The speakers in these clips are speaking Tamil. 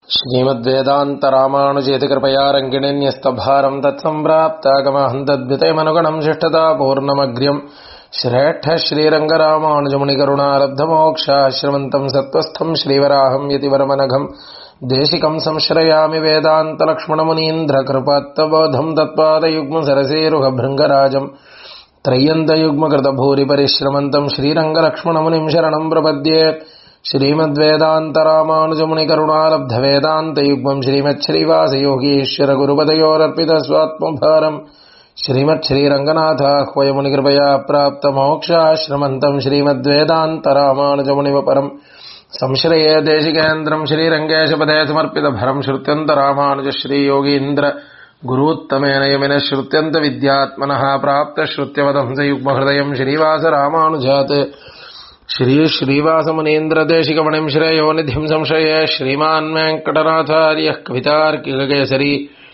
श्रीमद्वेदान्तरामानुजेतिकृपया रङ्गिणीन्यस्तभारम् तत्सम्प्राप्तागमहम् तद्वितयमनुगणम् शिष्टता पूर्णमग्र्यम् श्रेष्ठ श्रीरङ्गरामानुजमुनिकरुणालब्धमोक्षाश्रमन्तम् सत्त्वस्थम् श्रीवराहम् यतिवरमनघम् देशिकम् संश्रयामि वेदान्तलक्ष्मणमुनीन्द्रकृपात्तबोधम् तत्पादयुग्मसरसेरुहभृङ्गराजम् त्रय्यन्तयुग्मकृतभूरिपरिश्रमन्तम् श्रीरङ्गलक्ष्मणमुनिम् शरणम् प्रपद्ये श्रीमद्वेदान्तरामानुजमुनिकरुणालब्धवेदान्तयुग्मम् श्रीमच्छ्रीवासयोगीश्वरगुरुपदयोरर्पितस्वात्मभारम् श्रीमच्छ्रीरङ्गनाथाह्वयमुनिकृपया प्राप्तमोक्षाश्रमन्तम् श्रीमद्वेदान्तरामानुजमुनिवपरम् संश्रये देशिकेन्द्रम् श्रीरङ्गेशपदे समर्पितभरम् श्रुत्यन्तरामानुज श्रीयोगीन्द्र गुरूत्तमेन यमिनः श्रुत्यन्तविद्यात्मनः प्राप्तश्रुत्यवदंसयुग्महृदयम् श्रीवासरामानुजात् श्रीश्रीवासमुनीन्द्रदेशिकमणिम् श्रेयो निधिम् संशये श्रीमान् वेङ्कटनाथार्यः कवितार्किककेसरी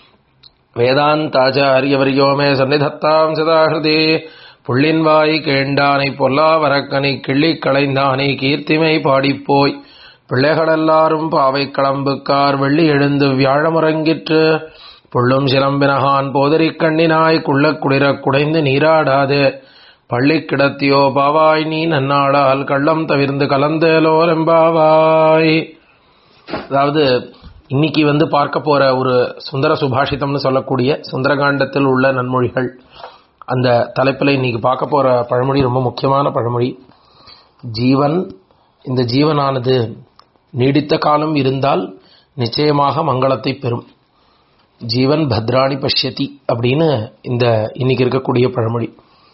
வேதாந்தாச்சாரியவரியோ மே சந்நிதத்தாம் சதாகிருதி புள்ளின்வாய் கேண்டானை பொல்லாவரக்கனை கிள்ளிக் களைந்தானை கீர்த்திமை பாடிப்போய் பிள்ளைகளெல்லாரும் பாவை களம்புக்கார் வெள்ளி எழுந்து வியாழமுறங்கிற்று புள்ளும் சிலம்பினகான் போதரிக் கண்ணினாய் குள்ளக் குளிரக் குடைந்து நீராடாதே பள்ளி கிடத்தியோ பாவாய் நீ நன்னாளால் கள்ளம் தவிர்ந்து கலந்தேலோலெம்பாவாய் அதாவது இன்னைக்கு வந்து பார்க்க போற ஒரு சுந்தர சுபாஷிதம்னு சொல்லக்கூடிய சுந்தரகாண்டத்தில் உள்ள நன்மொழிகள் அந்த தலைப்பில் இன்னைக்கு பார்க்க போற பழமொழி ரொம்ப முக்கியமான பழமொழி ஜீவன் இந்த ஜீவனானது நீடித்த காலம் இருந்தால் நிச்சயமாக மங்களத்தை பெறும் ஜீவன் பத்ராணி பஷ்யதி அப்படின்னு இந்த இன்னைக்கு இருக்கக்கூடிய பழமொழி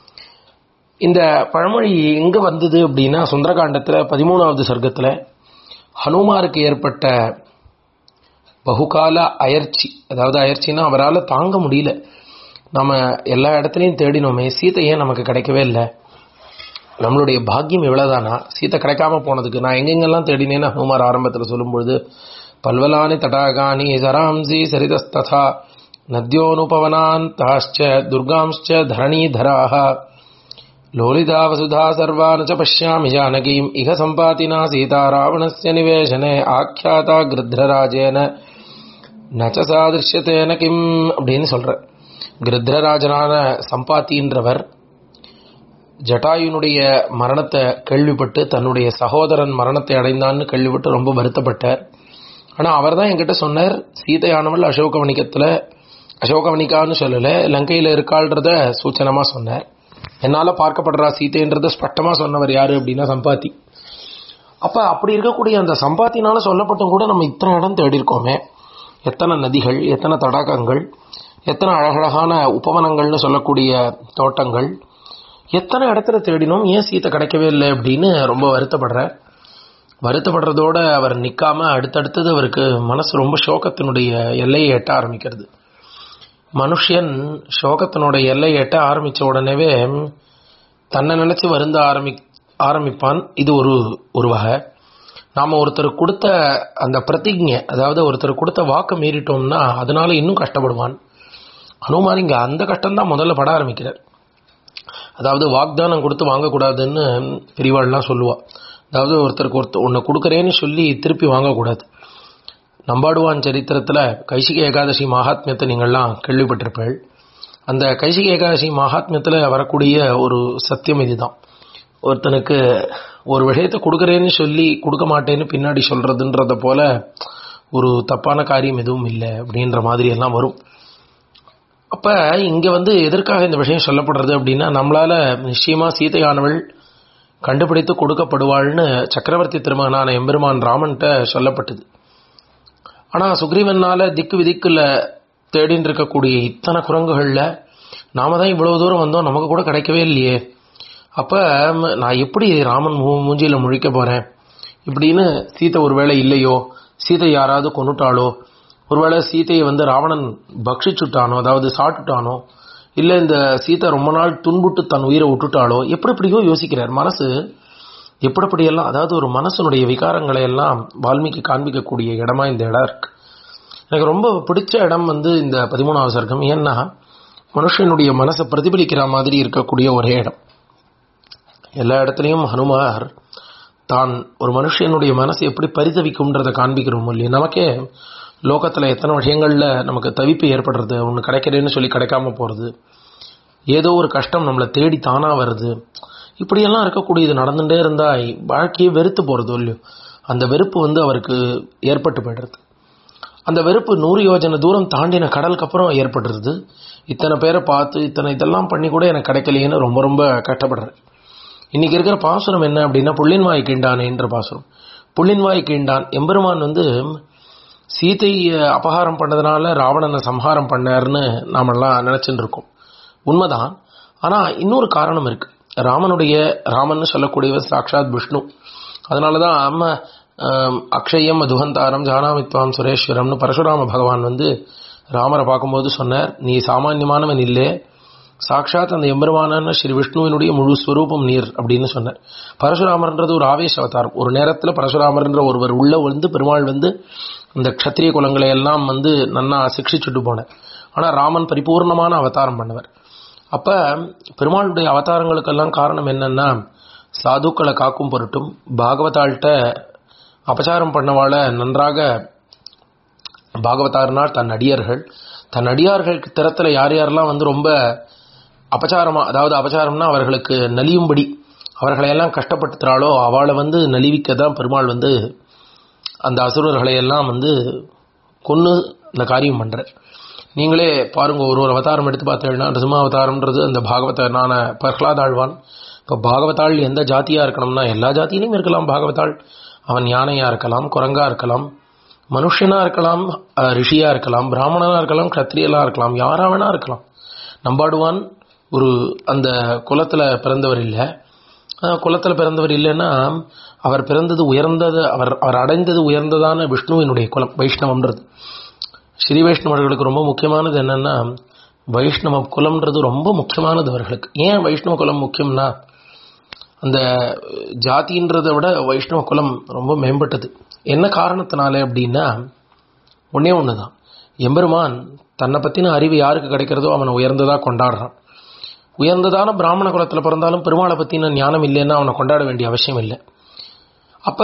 இந்த பழமொழி எங்க வந்தது அப்படின்னா சுந்தரகாண்டத்துல பதிமூணாவது சர்க்கத்துல ஹனுமாருக்கு ஏற்பட்ட பகுகால அயற்சி அதாவது அயற்சின்னா அவரால் தாங்க முடியல நம்ம எல்லா இடத்துலையும் தேடினோமே சீத்தை ஏன் நமக்கு கிடைக்கவே இல்லை நம்மளுடைய பாக்கியம் இவ்வளவுதானா சீத்தை கிடைக்காம போனதுக்கு நான் எங்கெங்கெல்லாம் தேடினேன்னு ஹனுமார் ஆரம்பத்தில் சொல்லும்பொழுது பல்வலானி தடாகானி சராம்சி சரிதஸ்ததா நத்யோனுபவனான் தாஷ்ச துர்காம்ச்ச தரணீதராக லோலிதா வசுதா சர்வான் ச பஷ்யாமி ஜானகீம் இக சம்பாத்தினா சீதா ராவணஸ்ய நிவேசனே ஆக்கியாதா கிருத்ரராஜேன நச்ச சாதிருஷ்யத்தேன கிம் அப்படின்னு சொல்ற கிருத்ரராஜனான சம்பாத்தின்றவர் ஜட்டாயுனுடைய மரணத்தை கேள்விப்பட்டு தன்னுடைய சகோதரன் மரணத்தை அடைந்தான்னு கேள்விப்பட்டு ரொம்ப வருத்தப்பட்டார் ஆனால் அவர் தான் என்கிட்ட சொன்னார் சீதையானவள் அசோகவணிகத்தில் அசோகவணிகான்னு சொல்லலை லங்கையில் இருக்காள்ன்றத சூச்சனமாக சொன்னார் என்னால் பார்க்கப்படுறா சீதைன்றத ஸ்பஷ்டமாக சொன்னவர் யாரு அப்படின்னா சம்பாத்தி அப்போ அப்படி இருக்கக்கூடிய அந்த சம்பாத்தினால சொல்லப்பட்டும் கூட நம்ம இத்தனை இடம் தேடிருக்கோமே எத்தனை நதிகள் எத்தனை தடாகங்கள் எத்தனை அழகழகான உபவனங்கள்னு சொல்லக்கூடிய தோட்டங்கள் எத்தனை இடத்துல தேடினோம் ஏன் சீத்தை கிடைக்கவே இல்லை அப்படின்னு ரொம்ப வருத்தப்படுறார் வருத்தப்படுறதோட அவர் நிற்காம அடுத்தடுத்தது அவருக்கு மனசு ரொம்ப சோகத்தினுடைய எல்லையை எட்ட ஆரம்பிக்கிறது மனுஷன் சோகத்தினுடைய எல்லையை எட்ட ஆரம்பித்த உடனேவே தன்னை நினச்சி வருந்த ஆரம்பி ஆரம்பிப்பான் இது ஒரு ஒரு வகை நாம் ஒருத்தர் கொடுத்த அந்த பிரதிஜை அதாவது ஒருத்தர் கொடுத்த வாக்கு மீறிட்டோம்னா அதனால இன்னும் கஷ்டப்படுவான் அனுமார் இங்கே அந்த கஷ்டம்தான் முதல்ல பட ஆரம்பிக்கிறார் அதாவது வாக்தானம் கொடுத்து வாங்கக்கூடாதுன்னு பிரிவாள்லாம் சொல்லுவா அதாவது ஒருத்தருக்கு ஒருத்தர் ஒன்று கொடுக்குறேன்னு சொல்லி திருப்பி வாங்கக்கூடாது நம்பாடுவான் சரித்திரத்தில் கைசிக ஏகாதசி மகாத்மியத்தை நீங்கள்லாம் கேள்விப்பட்டிருப்பீள் அந்த கைசிக ஏகாதசி மகாத்மியத்தில் வரக்கூடிய ஒரு சத்தியம் இதுதான் ஒருத்தனுக்கு ஒரு விஷயத்தை கொடுக்குறேன்னு சொல்லி கொடுக்க மாட்டேன்னு பின்னாடி சொல்றதுன்றத போல ஒரு தப்பான காரியம் எதுவும் இல்லை அப்படின்ற மாதிரி எல்லாம் வரும் அப்ப இங்க வந்து எதற்காக இந்த விஷயம் சொல்லப்படுறது அப்படின்னா நம்மளால நிச்சயமா சீதையானவள் கண்டுபிடித்து கொடுக்கப்படுவாள்னு சக்கரவர்த்தி திருமகனான எம்பெருமான் ராமன்கிட்ட சொல்லப்பட்டது ஆனா சுக்ரீவனால திக்கு விதிக்குல தேடின்னு இருக்கக்கூடிய இத்தனை குரங்குகள்ல நாம தான் இவ்வளவு தூரம் வந்தோம் நமக்கு கூட கிடைக்கவே இல்லையே அப்ப நான் எப்படி ராமன் மூஞ்சியில முழிக்க போறேன் இப்படின்னு சீத்தை ஒருவேளை இல்லையோ சீதை யாராவது கொண்டுட்டாளோ ஒருவேளை சீதையை வந்து ராவணன் பக்ஷிச்சுட்டானோ அதாவது சாட்டுட்டானோ இல்லை இந்த சீதை ரொம்ப நாள் துன்புட்டு தன் உயிரை விட்டுட்டாலோ எப்படி எப்படியோ யோசிக்கிறார் மனசு எப்படி எப்படியெல்லாம் அதாவது ஒரு மனசனுடைய விகாரங்களை எல்லாம் வால்மீகி காண்பிக்கக்கூடிய இடமா இந்த இடம் இருக்கு எனக்கு ரொம்ப பிடிச்ச இடம் வந்து இந்த பதிமூணாவது சர்க்கம் ஏன்னா மனுஷனுடைய மனசை பிரதிபலிக்கிற மாதிரி இருக்கக்கூடிய ஒரே இடம் எல்லா இடத்துலையும் ஹனுமார் தான் ஒரு மனுஷனுடைய மனசு எப்படி பரிதவிக்கும்ன்றதை காண்பிக்கிறோம் இல்லையா நமக்கே லோகத்தில் எத்தனை விஷயங்களில் நமக்கு தவிப்பு ஏற்படுறது ஒன்று கிடைக்கிறேன்னு சொல்லி கிடைக்காம போகிறது ஏதோ ஒரு கஷ்டம் நம்மளை தேடி தானாக வருது இப்படியெல்லாம் இருக்கக்கூடியது நடந்துகிட்டே இருந்தால் வாழ்க்கையே வெறுத்து போகிறது இல்லையோ அந்த வெறுப்பு வந்து அவருக்கு ஏற்பட்டு போய்டுறது அந்த வெறுப்பு நூறு யோஜனை தூரம் தாண்டின கடலுக்கு அப்புறம் ஏற்பட்டுருது இத்தனை பேரை பார்த்து இத்தனை இதெல்லாம் பண்ணி கூட எனக்கு கிடைக்கலையேன்னு ரொம்ப ரொம்ப கஷ்டப்படுறேன் இன்னைக்கு இருக்கிற பாசுரம் என்ன அப்படின்னா புள்ளின்வாய் கீண்டானேன்ற பாசுரம் புள்ளின்வாய் கீண்டான் எம்பெருமான் வந்து சீதை அபகாரம் பண்ணதுனால ராவணனை சம்ஹாரம் பண்ணார்னு நாமெல்லாம் நினைச்சுட்டு இருக்கோம் உண்மைதான் ஆனா இன்னொரு காரணம் இருக்கு ராமனுடைய ராமன் சொல்லக்கூடியவர் சாட்சாத் விஷ்ணு அதனாலதான் அம்ம அக்ஷயம் மதுகந்தாரம் ஜானாமித்வாம் சுரேஸ்வரம்னு பரசுராம பகவான் வந்து ராமரை பார்க்கும்போது சொன்னார் நீ சாமான்யமானவன் இல்லை சாட்சாத் அந்த எம்பெருமானான ஸ்ரீ விஷ்ணுவினுடைய முழு ஸ்வரூபம் நீர் அப்படின்னு சொன்னார் பரசுராமர்ன்றது ஒரு ஆவேச அவதாரம் ஒரு நேரத்தில் பரசுராமர்ன்ற ஒருவர் உள்ள வந்து பெருமாள் வந்து இந்த க்ஷத்திரிய குலங்களை எல்லாம் வந்து நன்னா சிக்ஷிச்சுட்டு போனார் ஆனால் ராமன் பரிபூர்ணமான அவதாரம் பண்ணவர் அப்ப பெருமாளுடைய அவதாரங்களுக்கெல்லாம் காரணம் என்னன்னா சாதுக்களை காக்கும் பொருட்டும் பாகவதாள்கிட்ட அபச்சாரம் பண்ணவாழ நன்றாக பாகவதாரனால் தன் அடியார்கள் தன் அடியார்களுக்கு திறத்தில் யார் யாரெல்லாம் வந்து ரொம்ப அபச்சாரமா அதாவது அபச்சாரம்னா அவர்களுக்கு நலியும்படி அவர்களை எல்லாம் கஷ்டப்படுத்துகிறாளோ அவளை வந்து நலிவிக்க தான் பெருமாள் வந்து அந்த அசுரர்களை எல்லாம் வந்து கொன்று இந்த காரியம் பண்ணுறார் நீங்களே பாருங்க ஒரு ஒரு அவதாரம் எடுத்து பார்த்தீங்கன்னா நரசிம்ம அவதாரம்ன்றது அந்த பாகவதனான பிரஹ்லாதாழ்வான் இப்போ பாகவதாள் எந்த ஜாத்தியாக இருக்கணும்னா எல்லா ஜாத்தியிலையும் இருக்கலாம் பாகவதாள் அவன் யானையாக இருக்கலாம் குரங்கா இருக்கலாம் மனுஷனாக இருக்கலாம் ரிஷியாக இருக்கலாம் பிராமணனாக இருக்கலாம் க்ஷத்ரியலாக இருக்கலாம் யாராக வேணா இருக்கலாம் நம்பாடுவான் ஒரு அந்த குலத்தில் பிறந்தவர் இல்லை குலத்தில் பிறந்தவர் இல்லைன்னா அவர் பிறந்தது உயர்ந்தது அவர் அவர் அடைந்தது உயர்ந்ததான விஷ்ணுவினுடைய குலம் வைஷ்ணவம்ன்றது ஸ்ரீ வைஷ்ணவர்களுக்கு ரொம்ப முக்கியமானது என்னன்னா வைஷ்ணவ குலம்ன்றது ரொம்ப முக்கியமானது அவர்களுக்கு ஏன் வைஷ்ணவ குலம் முக்கியம்னா அந்த ஜாதின்றதை விட வைஷ்ணவ குலம் ரொம்ப மேம்பட்டது என்ன காரணத்தினால அப்படின்னா ஒன்னே ஒன்று தான் எம்பெருமான் தன்னை பற்றின அறிவு யாருக்கு கிடைக்கிறதோ அவனை உயர்ந்ததாக கொண்டாடுறான் உயர்ந்ததான பிராமண குலத்தில் பிறந்தாலும் பெருமாளை பற்றின ஞானம் இல்லைன்னா அவனை கொண்டாட வேண்டிய அவசியம் இல்லை அப்போ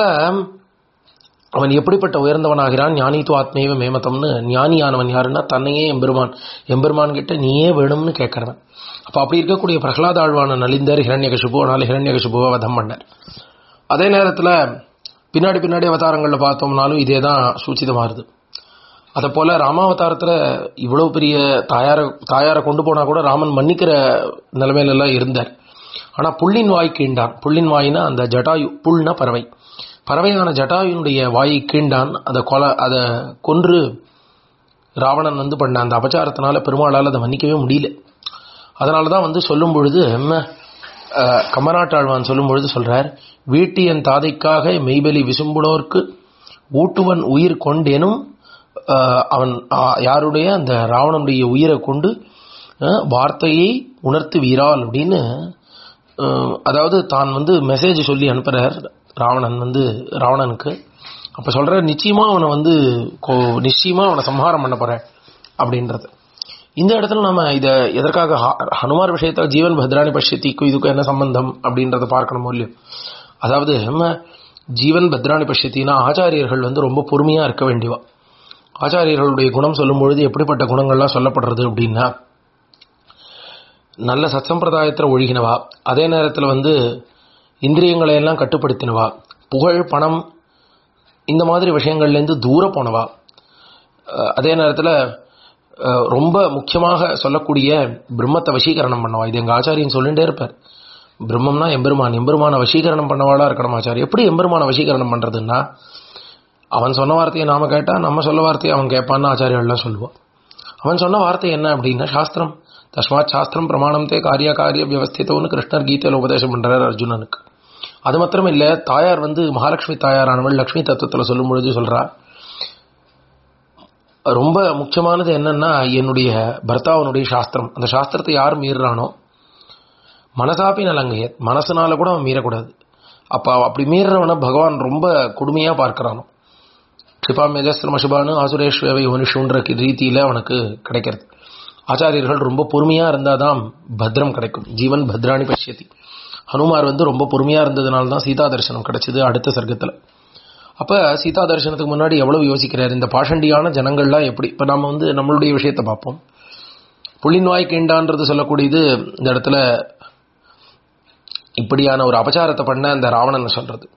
அவன் எப்படிப்பட்ட உயர்ந்தவனாகிறான் ஞானித்து ஆத்மேவ மேமத்தம்னு ஞானியானவன் யாருன்னா தன்னையே எம்பெருமான் எம்பெருமான் கிட்ட நீயே வேணும்னு கேட்கறவன் அப்போ அப்படி இருக்கக்கூடிய பிரகலாத ஆழ்வான நலிந்தர் ஹிரண்யகசிபு அதனால ஹிரண்யகசிபுவை வதம் பண்ணார் அதே நேரத்தில் பின்னாடி பின்னாடி அவதாரங்களில் பார்த்தோம்னாலும் இதே தான் சூச்சிதமாகுது அதை போல ராமாவதாரத்தில் இவ்வளோ பெரிய தாயாரை தாயாரை கொண்டு போனால் கூட ராமன் மன்னிக்கிற நிலைமையிலெல்லாம் இருந்தார் ஆனால் புள்ளின் வாய் கீண்டான் புள்ளின் வாயினா அந்த ஜட்டாயு புல்னா பறவை பறவையான ஜட்டாயுனுடைய வாயை கீண்டான் அதை கொலை அதை கொன்று ராவணன் வந்து பண்ண அந்த அபச்சாரத்தினால பெருமாளால் அதை மன்னிக்கவே முடியல அதனால தான் வந்து சொல்லும் பொழுது கமராட்டாழ்வான் சொல்லும் பொழுது சொல்றார் வீட்டியன் தாதைக்காக மெய்பலி விசும்புனோர்க்கு ஊட்டுவன் உயிர் கொண்டேனும் அவன் யாருடைய அந்த ராவணனுடைய உயிரை கொண்டு வார்த்தையை உணர்த்து வீரால் அப்படின்னு அதாவது தான் வந்து மெசேஜ் சொல்லி அனுப்புகிறார் ராவணன் வந்து ராவணனுக்கு அப்போ சொல்கிற நிச்சயமாக அவனை வந்து நிச்சயமாக அவனை சம்ஹாரம் பண்ண போகிறேன் அப்படின்றது இந்த இடத்துல நம்ம இதை எதற்காக ஹனுமார் விஷயத்தில் ஜீவன் பத்ராணி பஷ்யத்திக்கும் இதுக்கும் என்ன சம்பந்தம் அப்படின்றத பார்க்கணும் இல்லையோ அதாவது நம்ம ஜீவன் பத்ராணி பஷ்யத்தினா ஆச்சாரியர்கள் வந்து ரொம்ப பொறுமையாக இருக்க வேண்டியவா ஆச்சாரியர்களுடைய குணம் சொல்லும் பொழுது எப்படிப்பட்ட குணங்கள்லாம் சொல்லப்படுறது அப்படின்னா நல்ல சத்சம்பிரதாயத்தில் ஒழுகினவா அதே நேரத்தில் வந்து இந்திரியங்களை எல்லாம் கட்டுப்படுத்தினவா புகழ் பணம் இந்த மாதிரி விஷயங்கள்லேருந்து தூர போனவா அதே நேரத்தில் ரொம்ப முக்கியமாக சொல்லக்கூடிய பிரம்மத்தை வசீகரணம் பண்ணவா இது எங்கள் ஆச்சாரியன் சொல்லிகிட்டே இருப்பார் பிரம்மம்னா எம்பெருமான் எம்பெருமான வசீகரணம் பண்ணவாளா இருக்கணும் ஆச்சாரி எப்படி எம்பெருமான வசீகரணம் பண்ணுறதுன்னா அவன் சொன்ன வார்த்தையை நாம கேட்டால் நம்ம சொல்ல வார்த்தையை அவன் கேட்பான்னு ஆச்சாரியர்கள்லாம் சொல்லுவான் அவன் சொன்ன வார்த்தை என்ன அப்படின்னா சாஸ்திரம் தஸ்மாத் சாஸ்திரம் பிரமாணம் தே காரிய காரிய வியவஸ்தித்தோன்னு கிருஷ்ணர் கீதையில் உபதேசம் பண்ணுறார் அர்ஜுனனுக்கு அது மாத்திரம் இல்லை தாயார் வந்து மகாலட்சுமி தாயாரானவள் லக்ஷ்மி தத்துவத்தில் சொல்லும் பொழுது சொல்கிறா ரொம்ப முக்கியமானது என்னன்னா என்னுடைய பர்த்தாவனுடைய சாஸ்திரம் அந்த சாஸ்திரத்தை யார் மீறுறானோ மனசாப்பி நலங்கைய மனசுனால கூட அவன் மீறக்கூடாது அப்போ அப்படி மீறுறவனை பகவான் ரொம்ப கொடுமையாக பார்க்குறானோ கிருபா மேஜஸ்திரமசுபானு ஆசுரேஸ்வேவை யோனிஷுன்ற ரீதியில் அவனுக்கு கிடைக்கிறது ஆச்சாரியர்கள் ரொம்ப பொறுமையாக இருந்தால் தான் பத்ரம் கிடைக்கும் ஜீவன் பத்ராணி பஷ்யத்தி ஹனுமார் வந்து ரொம்ப பொறுமையா இருந்ததுனால தான் சீதா தரிசனம் கிடைச்சது அடுத்த சர்க்கத்துல அப்ப சீதா தரிசனத்துக்கு முன்னாடி எவ்வளவு யோசிக்கிறார் இந்த பாஷண்டியான ஜனங்கள்லாம் எப்படி இப்ப நாம வந்து நம்மளுடைய விஷயத்தை பார்ப்போம் புள்ளின்வாய் கீண்டான்றது சொல்லக்கூடியது இந்த இடத்துல இப்படியான ஒரு அபச்சாரத்தை பண்ண அந்த ராவணன் சொல்றது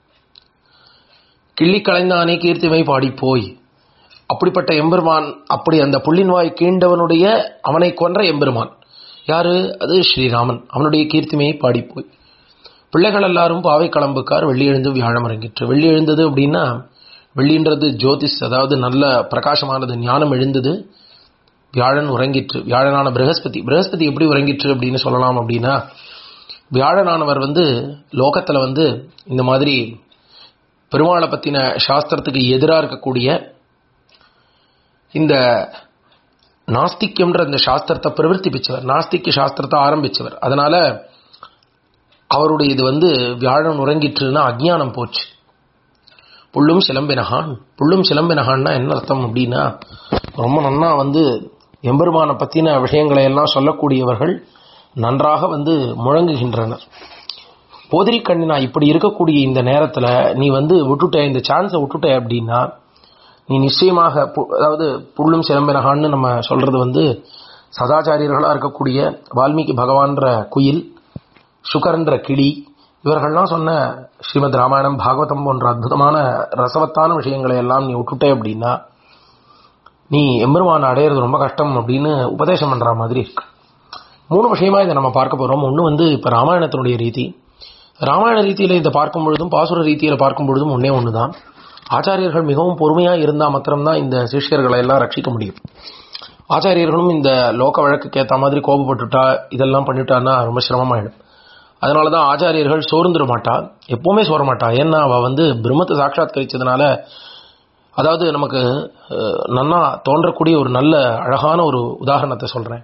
கிள்ளி கலைந்தானே கீர்த்திமை பாடி போய் அப்படிப்பட்ட எம்பெருமான் அப்படி அந்த புள்ளின்வாய் கீண்டவனுடைய அவனை கொன்ற எம்பெருமான் யாரு அது ஸ்ரீராமன் அவனுடைய கீர்த்திமையை பாடி போய் பிள்ளைகள் எல்லாரும் பாவை கிளம்புக்கார் வெள்ளி எழுந்து வியாழம் இறங்கிற்று வெள்ளி எழுந்தது அப்படின்னா வெள்ளின்றது ஜோதிஷ் அதாவது நல்ல பிரகாசமானது ஞானம் எழுந்தது வியாழன் உறங்கிற்று வியாழனான பிரகஸ்பதி பிரகஸ்பதி எப்படி உறங்கிற்று அப்படின்னு சொல்லலாம் அப்படின்னா வியாழனானவர் வந்து லோகத்துல வந்து இந்த மாதிரி பெருமாளை பத்தின சாஸ்திரத்துக்கு எதிராக இருக்கக்கூடிய இந்த நாஸ்திக்யம்ன்ற இந்த சாஸ்திரத்தை பிரவர்த்திப்பிச்சவர் நாஸ்திக்க சாஸ்திரத்தை ஆரம்பிச்சவர் அதனால அவருடைய இது வந்து வியாழன் உறங்கிற்றுன்னா அஜ்ஞானம் போச்சு புள்ளும் சிலம்பினகான் புள்ளும் சிலம்பினகான்னா என்ன அர்த்தம் அப்படின்னா ரொம்ப நன்னா வந்து எம்பெருமானை பற்றின விஷயங்களை எல்லாம் சொல்லக்கூடியவர்கள் நன்றாக வந்து முழங்குகின்றனர் போதிரி கண்ணினா இப்படி இருக்கக்கூடிய இந்த நேரத்தில் நீ வந்து விட்டுட்ட இந்த சான்ஸை விட்டுட்ட அப்படின்னா நீ நிச்சயமாக பு- அதாவது புள்ளும் சிலம்பினகான்னு நம்ம சொல்றது வந்து சதாச்சாரியர்களாக இருக்கக்கூடிய வால்மீகி பகவான்ற குயில் சுகர்ன்ற கிளி இவர்கள்லாம் சொன்ன ஸ்ரீமத் ராமாயணம் பாகவதம் போன்ற அற்புதமான ரசவத்தான விஷயங்களை எல்லாம் நீ விட்டுட்டே அப்படின்னா நீ எம்பெருமான் அடையிறது ரொம்ப கஷ்டம் அப்படின்னு உபதேசம் பண்ற மாதிரி இருக்கு மூணு விஷயமா இதை நம்ம பார்க்க போறோம் ஒன்று வந்து இப்போ ராமாயணத்தினுடைய ரீதி ராமாயண ரீதியில இதை பார்க்கும் பொழுதும் பாசுர ரீதியில பார்க்கும் பொழுதும் ஒன்னே ஒன்று தான் ஆச்சாரியர்கள் மிகவும் பொறுமையா இருந்தால் மாத்திரம்தான் இந்த சிஷ்யர்களை எல்லாம் ரட்சிக்க முடியும் ஆச்சாரியர்களும் இந்த லோக வழக்குக்கு ஏற்ற மாதிரி கோபப்பட்டுட்டா இதெல்லாம் பண்ணிட்டான்னா ரொம்ப சிரமமாயிடும் அதனால தான் ஆச்சாரியர்கள் சோர்ந்துட மாட்டா எப்பவுமே சோர மாட்டா ஏன்னா அவ வந்து பிரம்மத்தை சாட்சாத்கரிச்சதுனால அதாவது நமக்கு அஹ், நன்னா தோன்றக்கூடிய ஒரு நல்ல அழகான ஒரு உதாரணத்தை சொல்றேன்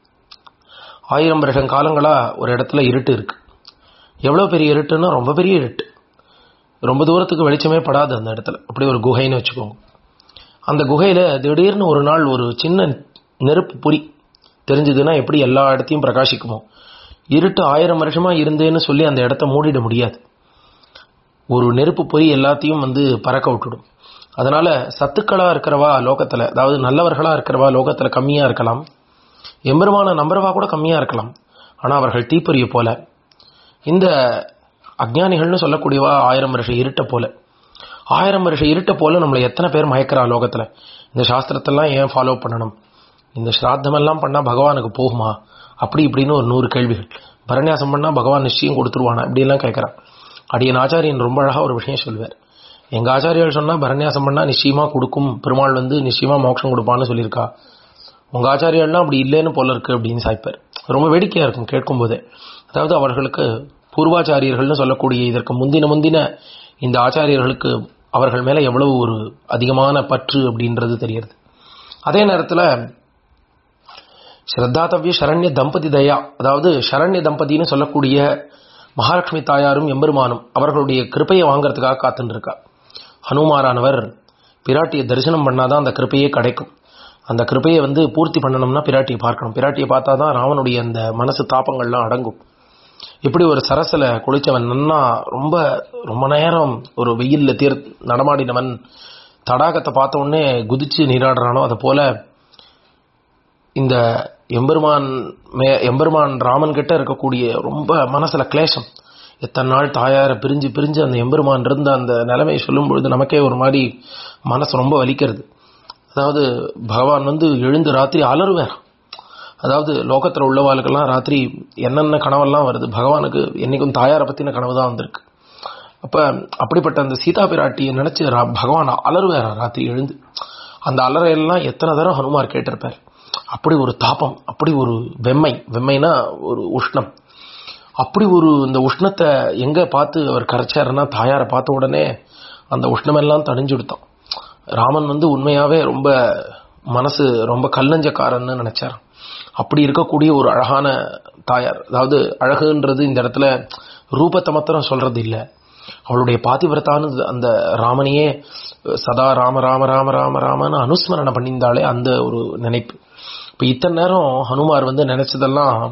ஆயிரம் வருஷம் காலங்களா ஒரு இடத்துல இருட்டு இருக்கு எவ்வளவு பெரிய இருட்டுன்னா ரொம்ப பெரிய இருட்டு ரொம்ப தூரத்துக்கு வெளிச்சமே படாது அந்த இடத்துல அப்படி ஒரு குகைன்னு வச்சுக்கோங்க அந்த குகையில திடீர்னு ஒரு நாள் ஒரு சின்ன நெருப்பு பொறி தெரிஞ்சதுன்னா எப்படி எல்லா இடத்தையும் பிரகாசிக்குமோ இருட்டு ஆயிரம் வருஷமா இருந்தேன்னு சொல்லி அந்த இடத்த மூடிட முடியாது ஒரு நெருப்பு பொறி எல்லாத்தையும் வந்து பறக்க விட்டுடும் அதனால சத்துக்களா இருக்கிறவா லோகத்துல அதாவது நல்லவர்களா இருக்கிறவா லோகத்துல கம்மியா இருக்கலாம் எம்பெருமான நம்புறவா கூட கம்மியா இருக்கலாம் ஆனா அவர்கள் தீப்பொறிய போல இந்த அஜ்ஞானிகள்னு சொல்லக்கூடியவா ஆயிரம் வருஷம் இருட்ட போல ஆயிரம் வருஷம் இருட்ட போல நம்மளை எத்தனை பேர் மயக்கிறா லோகத்துல இந்த சாஸ்திரத்தெல்லாம் ஏன் ஃபாலோ பண்ணணும் இந்த ஸ்ராத்தம் எல்லாம் பண்ணா பகவானுக்கு போகுமா அப்படி இப்படின்னு ஒரு நூறு கேள்விகள் பரநியாசம் பண்ணா பகவான் நிச்சயம் கொடுத்துருவானா இப்படி எல்லாம் கேட்கறான் அடியன் ஆச்சாரியன் ரொம்ப அழகா ஒரு விஷயம் சொல்லுவார் எங்க ஆச்சாரியர்கள் சொன்னா பரநியாசம் பண்ணா நிச்சயமா கொடுக்கும் பெருமாள் வந்து நிச்சயமா மோட்சம் கொடுப்பான்னு சொல்லியிருக்கா உங்க ஆச்சாரியர்கள்லாம் அப்படி இல்லைன்னு போல இருக்கு அப்படின்னு சாய்ப்பார் ரொம்ப வேடிக்கையா இருக்கும் கேட்கும் போதே அதாவது அவர்களுக்கு பூர்வாச்சாரியர்கள்னு சொல்லக்கூடிய இதற்கு முந்தின முந்தின இந்த ஆச்சாரியர்களுக்கு அவர்கள் மேல எவ்வளவு ஒரு அதிகமான பற்று அப்படின்றது தெரியுது அதே நேரத்துல ஸ்ரத்தாத்தவ்ய சரண்ய தம்பதி தயா அதாவது சரண்ய தம்பதின்னு சொல்லக்கூடிய மகாலட்சுமி தாயாரும் எம்பெருமானும் அவர்களுடைய கிருப்பையை வாங்குறதுக்காக காத்துட்டு இருக்கா ஹனுமாரானவர் பிராட்டியை தரிசனம் பண்ணாதான் அந்த கிருப்பையே கிடைக்கும் அந்த கிருப்பையை வந்து பூர்த்தி பண்ணணும்னா பிராட்டியை பார்க்கணும் பிராட்டியை பார்த்தா தான் ராவனுடைய அந்த மனசு தாப்பங்கள்லாம் அடங்கும் இப்படி ஒரு சரசில் குளிச்சவன் நன்னா ரொம்ப ரொம்ப நேரம் ஒரு வெயில்ல தீர் நடமாடினவன் தடாகத்தை பார்த்த உடனே குதிச்சு நீராடுறானோ அதை போல இந்த எம்பெருமான் மே எம்பெருமான் ராமன் கிட்ட இருக்கக்கூடிய ரொம்ப மனசுல கிளேசம் எத்தனை நாள் தாயாரை பிரிஞ்சு பிரிஞ்சு அந்த எம்பெருமான் இருந்த அந்த நிலைமையை சொல்லும் பொழுது நமக்கே ஒரு மாதிரி மனசு ரொம்ப வலிக்கிறது அதாவது பகவான் வந்து எழுந்து ராத்திரி அலறுவார் அதாவது லோகத்தில் உள்ளவாளுக்கெல்லாம் ராத்திரி என்னென்ன கனவெல்லாம் வருது பகவானுக்கு என்னைக்கும் தாயாரை பற்றின கனவு தான் வந்திருக்கு அப்போ அப்படிப்பட்ட அந்த சீதா பிராட்டியை நினச்சி பகவான் அலறுவார் ராத்திரி எழுந்து அந்த அலறையெல்லாம் எத்தனை தடவை ஹனுமார் கேட்டிருப்பார் அப்படி ஒரு தாபம் அப்படி ஒரு வெம்மை வெம்மைனா ஒரு உஷ்ணம் அப்படி ஒரு இந்த உஷ்ணத்தை எங்க பார்த்து அவர் கரைச்சாருன்னா தாயாரை பார்த்த உடனே அந்த உஷ்ணமெல்லாம் தணிஞ்சு விடுத்தான் ராமன் வந்து உண்மையாவே ரொம்ப மனசு ரொம்ப கல்லஞ்சக்காரன்னு நினைச்சார் அப்படி இருக்கக்கூடிய ஒரு அழகான தாயார் அதாவது அழகுன்றது இந்த இடத்துல ரூபத்தை மாத்திரம் சொல்றது இல்லை அவளுடைய பாதிவிரத்தான அந்த ராமனையே சதா ராம ராம ராம ராம ராமன்னு அனுஸ்மரணை பண்ணியிருந்தாலே அந்த ஒரு நினைப்பு இப்போ இத்தனை நேரம் ஹனுமார் வந்து நினைச்சதெல்லாம்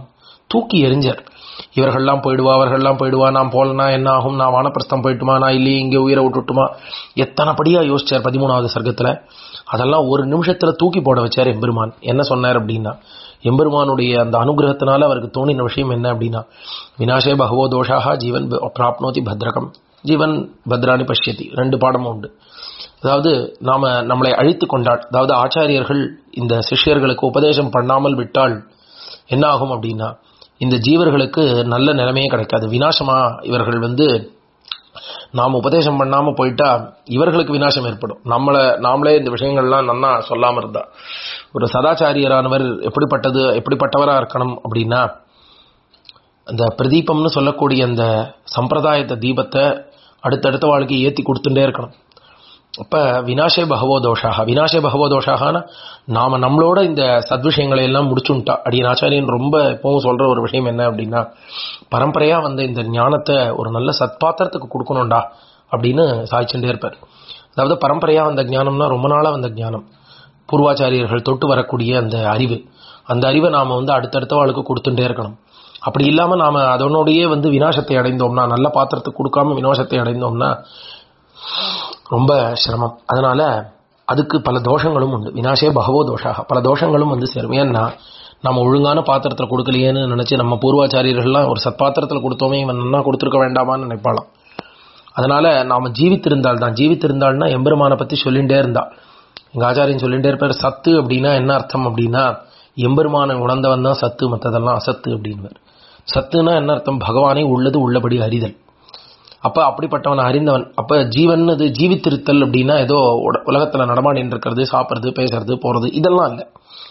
தூக்கி எறிஞ்சார் இவர்கள்லாம் போயிடுவா அவர்கள்லாம் போயிடுவா நான் போலனா என்ன ஆகும் நான் வானப்பிரஸ்தம் போயிட்டுமா நான் இல்லையே இங்கே உயிரை விட்டுட்டுமா எத்தனை படியா யோசிச்சார் பதிமூணாவது சர்க்கத்துல அதெல்லாம் ஒரு நிமிஷத்துல தூக்கி போட வச்சார் எம்பெருமான் என்ன சொன்னார் அப்படின்னா எம்பெருமானுடைய அந்த அனுகிரகத்தினால அவருக்கு தோணின விஷயம் என்ன அப்படின்னா வினாசே பகவோ தோஷாக ஜீவன் பிராப்னோதி பத்ரகம் ஜீவன் பத்ராணி பஷ்யதி ரெண்டு பாடமும் உண்டு அதாவது நாம நம்மளை அழித்து கொண்டால் அதாவது ஆச்சாரியர்கள் இந்த சிஷ்யர்களுக்கு உபதேசம் பண்ணாமல் விட்டால் என்ன ஆகும் அப்படின்னா இந்த ஜீவர்களுக்கு நல்ல நிலைமையே கிடைக்காது வினாசமா இவர்கள் வந்து நாம் உபதேசம் பண்ணாம போயிட்டா இவர்களுக்கு வினாசம் ஏற்படும் நம்மளை நாமளே இந்த விஷயங்கள்லாம் நன்னா சொல்லாம இருந்தா ஒரு சதாச்சாரியரானவர் எப்படிப்பட்டது எப்படிப்பட்டவரா இருக்கணும் அப்படின்னா அந்த பிரதீபம்னு சொல்லக்கூடிய அந்த சம்பிரதாயத்தை தீபத்தை அடுத்தடுத்த வாழ்க்கை ஏத்தி கொடுத்துட்டே இருக்கணும் அப்ப வினாசே பகவோ தோஷாக வினாசே பகவோ தோஷாகனா நாம நம்மளோட இந்த சத்விஷயங்களை எல்லாம் முடிச்சுட்டா அடியன் ஆச்சாரியன் ரொம்ப எப்பவும் சொல்ற ஒரு விஷயம் என்ன அப்படின்னா பரம்பரையா வந்த இந்த ஞானத்தை ஒரு நல்ல சத்பாத்திரத்துக்கு கொடுக்கணும்டா அப்படின்னு சாய்ச்சுட்டே இருப்பார் அதாவது பரம்பரையா வந்த ஞானம்னா ரொம்ப நாளா வந்த ஞானம் பூர்வாச்சாரியர்கள் தொட்டு வரக்கூடிய அந்த அறிவு அந்த அறிவை நாம வந்து அடுத்தடுத்த வாழ்க்கை கொடுத்துட்டே இருக்கணும் அப்படி இல்லாம நாம அதனோடையே வந்து வினாசத்தை அடைந்தோம்னா நல்ல பாத்திரத்துக்கு கொடுக்காம வினாசத்தை அடைந்தோம்னா ரொம்ப சிரமம் அதனால அதுக்கு பல தோஷங்களும் உண்டு வினாசே பகவோ தோஷாக பல தோஷங்களும் வந்து சேரும் ஏன்னா நம்ம ஒழுங்கான பாத்திரத்தில் கொடுக்கலையேன்னு நினைச்சு நம்ம பூர்வாச்சாரியர்கள்லாம் ஒரு சத்பாத்திரத்தில் கொடுத்தோமே இவன் நன்னா கொடுத்துருக்க வேண்டாமான்னு நினைப்பாளாம் அதனால நாம ஜீவித்திருந்தால் தான் ஜீவித்திருந்தாள்னா எம்பெருமானை பத்தி சொல்லிகிட்டே இருந்தா எங்க ஆச்சாரியன் சொல்லிகிட்டே இருப்பார் சத்து அப்படின்னா என்ன அர்த்தம் அப்படின்னா எம்பெருமானை உணர்ந்தவன் தான் சத்து மற்றதெல்லாம் அசத்து அப்படின்னு சத்துனா என்ன அர்த்தம் பகவானை உள்ளது உள்ளபடி அறிதல் அப்ப அப்படிப்பட்டவன் அறிந்தவன் அப்ப ஜீவன் அது ஜீவித்திருத்தல் அப்படின்னா ஏதோ உலகத்துல நடமாடின்னு இருக்கிறது சாப்பிட்றது பேசுறது போறது இதெல்லாம் இல்லை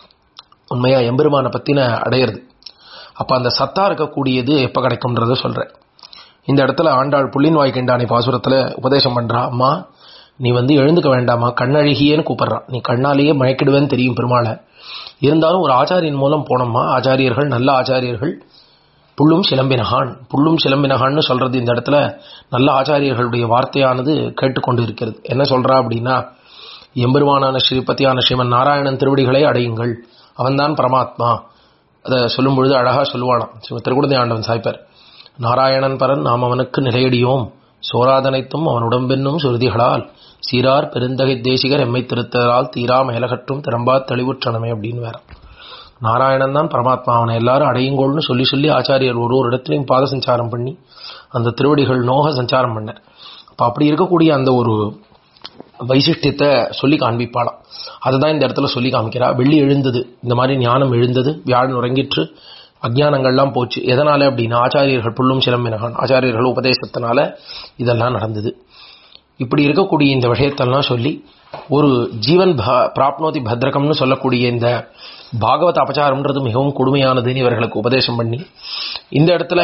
உண்மையா எம்பெருமானை பத்தின அடையிறது அப்ப அந்த சத்தா இருக்கக்கூடியது எப்ப கிடைக்கும்ன்றத சொல்றேன் இந்த இடத்துல ஆண்டாள் புள்ளின் வாய்க்கண்டானை பாசுரத்துல உபதேசம் பண்றா அம்மா நீ வந்து எழுந்துக்க வேண்டாமா கண்ணழகியேன்னு கூப்பிடுறான் நீ கண்ணாலேயே மயக்கிடுவேன்னு தெரியும் பெருமாளை இருந்தாலும் ஒரு ஆச்சாரியன் மூலம் போனோம்மா ஆச்சாரியர்கள் நல்ல ஆச்சாரியர்கள் புல்லும் சிலம்பினகான் புல்லும் சிலம்பினகான்னு சொல்றது இந்த இடத்துல நல்ல ஆச்சாரியர்களுடைய வார்த்தையானது கேட்டுக்கொண்டு இருக்கிறது என்ன சொல்றா அப்படின்னா எம்பெருமானான ஸ்ரீபதியான ஸ்ரீமன் நாராயணன் திருவடிகளை அடையுங்கள் அவன்தான் பரமாத்மா அதை சொல்லும் பொழுது அழகா சொல்லுவானாம் திருக்குடந்தை ஆண்டவன் சாய்ப்பர் நாராயணன் பரன் நாம் அவனுக்கு நிலையடியோம் சோராதனைத்தும் அவன் உடம்பென்னும் சுருதிகளால் சீரார் பெருந்தகை தேசிகர் எம்மை திருத்தலால் தீரா மேலகற்றும் திறம்பா தெளிவுற்றனமே அப்படின்னு வேற நாராயணன் தான் பரமாத்மா அவனை எல்லாரும் அடையுங்கோள்னு சொல்லி சொல்லி ஆச்சாரியர் ஒரு ஒரு இடத்துலையும் பாத சஞ்சாரம் பண்ணி அந்த திருவடிகள் நோக சஞ்சாரம் பண்ண அப்ப அப்படி இருக்கக்கூடிய அந்த ஒரு வைசிஷ்டியத்தை சொல்லி காண்பிப்பாளாம் அதுதான் இந்த இடத்துல சொல்லி காமிக்கிறா வெள்ளி எழுந்தது இந்த மாதிரி ஞானம் எழுந்தது வியாழன் உறங்கிற்று அஜ்ஞானங்கள்லாம் போச்சு எதனால அப்படின்னா ஆச்சாரியர்கள் புல்லும் சிலம்பினகான் ஆச்சாரியர்கள் உபதேசத்தினால இதெல்லாம் நடந்தது இப்படி இருக்கக்கூடிய இந்த விஷயத்தெல்லாம் சொல்லி ஒரு ஜீவன் பிராப்னோதி பத்ரகம்னு சொல்லக்கூடிய இந்த பாகவத அபச்சாரம்ன்றது மிகவும் கொடுமையானதுன்னு இவர்களுக்கு உபதேசம் பண்ணி இந்த இடத்துல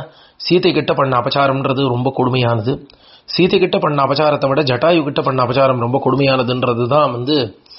சீதை கிட்ட பண்ண அபச்சாரம்ன்றது ரொம்ப கொடுமையானது சீதை கிட்ட பண்ண அபச்சாரத்தை விட ஜட்டாயு கிட்ட பண்ண அபச்சாரம் ரொம்ப கொடுமையானதுன்றது தான் வந்து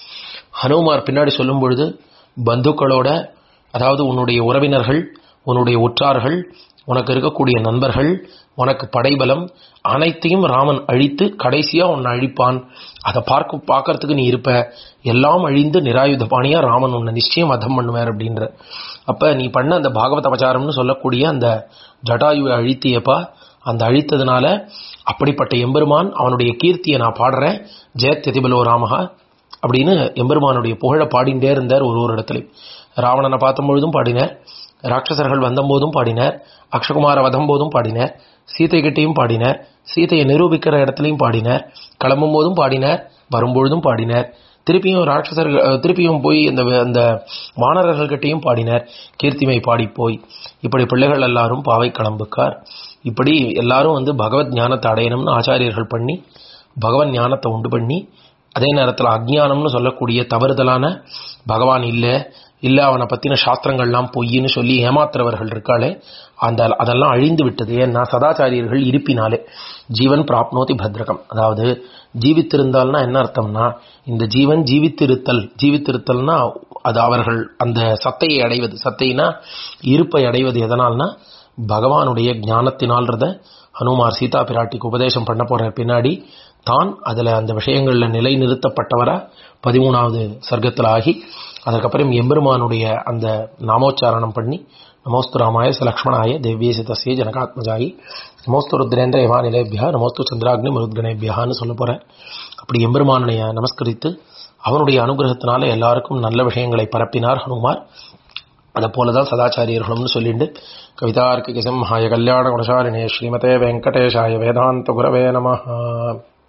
ஹனுமார் பின்னாடி சொல்லும் பொழுது பந்துக்களோட அதாவது உன்னுடைய உறவினர்கள் உன்னுடைய உற்றார்கள் உனக்கு இருக்கக்கூடிய நண்பர்கள் உனக்கு படைபலம் அனைத்தையும் ராமன் அழித்து கடைசியா உன்னை அழிப்பான் அதை பார்க்க பார்க்கறதுக்கு நீ இருப்ப எல்லாம் அழிந்து நிராயுத பாணியா ராமன் உன்னை நிச்சயம் வதம் பண்ணுவார் அப்படின்ற அப்ப நீ பண்ண அந்த பாகவத அபச்சாரம்னு சொல்லக்கூடிய அந்த ஜட்டாயுவை அழித்தியப்பா அந்த அழித்ததுனால அப்படிப்பட்ட எம்பெருமான் அவனுடைய கீர்த்தியை நான் பாடுறேன் ஜெயத்யதிபலோ ராமஹா அப்படின்னு எம்பெருமானுடைய புகழ பாடிண்டே இருந்தார் ஒரு ஒரு இடத்துலையும் ராவணனை பார்த்த பொழுதும் பாடினார் ராட்சசர்கள் வந்தபோதும் பாடினார் அக்ஷகுமார வதம் போதும் பாடினார் சீதை கிட்டையும் பாடினார் சீதையை நிரூபிக்கிற இடத்துலையும் பாடினார் கிளம்பும் போதும் பாடினார் வரும்பொழுதும் பாடினார் திருப்பியும் ராட்சசர்கள் திருப்பியும் போய் இந்த அந்த வானரர்கள் கிட்டையும் பாடினார் கீர்த்திமை பாடி போய் இப்படி பிள்ளைகள் எல்லாரும் பாவை கிளம்புக்கார் இப்படி எல்லாரும் வந்து பகவத் ஞானத்தை அடையணும்னு ஆச்சாரியர்கள் பண்ணி பகவன் ஞானத்தை உண்டு பண்ணி அதே நேரத்தில் அஜ்ஞானம்னு சொல்லக்கூடிய தவறுதலான பகவான் இல்லை இல்லை அவனை பற்றின சாஸ்திரங்கள்லாம் பொய்ன்னு சொல்லி ஏமாத்துறவர்கள் இருக்காளே அந்த அதெல்லாம் அழிந்து விட்டது ஏன்னா சதாச்சாரியர்கள் இருப்பினாலே ஜீவன் பிராப்னோதி பத்ரகம் அதாவது ஜீவித்திருந்தால்னா என்ன அர்த்தம்னா இந்த ஜீவன் ஜீவித்திருத்தல் ஜீவித்திருத்தல்னா அது அவர்கள் அந்த சத்தையை அடைவது சத்தைனா இருப்பை அடைவது எதனால்னா பகவானுடைய ஞானத்தினால்றத ஹனுமார் சீதா பிராட்டிக்கு உபதேசம் பண்ண போற பின்னாடி தான் அதுல அந்த விஷயங்கள்ல நிலை நிறுத்தப்பட்டவரா பதிமூணாவது சர்க்கத்தில் ஆகி அதுக்கப்புறம் எம்பெருமானுடைய அந்த நாமோச்சாரணம் பண்ணி நமோஸ்து ராமாய ச லக்ஷ்மணாய தேவ்யேசி தஸ்யே ஜனகாத்மஜாயி நமோஸ்து ருத்ரேந்திர யமானிலேபியா நமோஸ்து சந்திராக்னி மருத்கணேபியான்னு சொல்ல போகிறேன் அப்படி எம்பெருமானுடைய நமஸ்கரித்து அவனுடைய அனுகிரகத்தினால எல்லாருக்கும் நல்ல விஷயங்களை பரப்பினார் ஹனுமார் அதை போல தான் சதாச்சாரியர்களும்னு சொல்லிட்டு கவிதார்க்கிக சிம்ஹாய கல்யாண குணசாலினே ஸ்ரீமதே வெங்கடேஷாய வேதாந்த குரவே நமஹா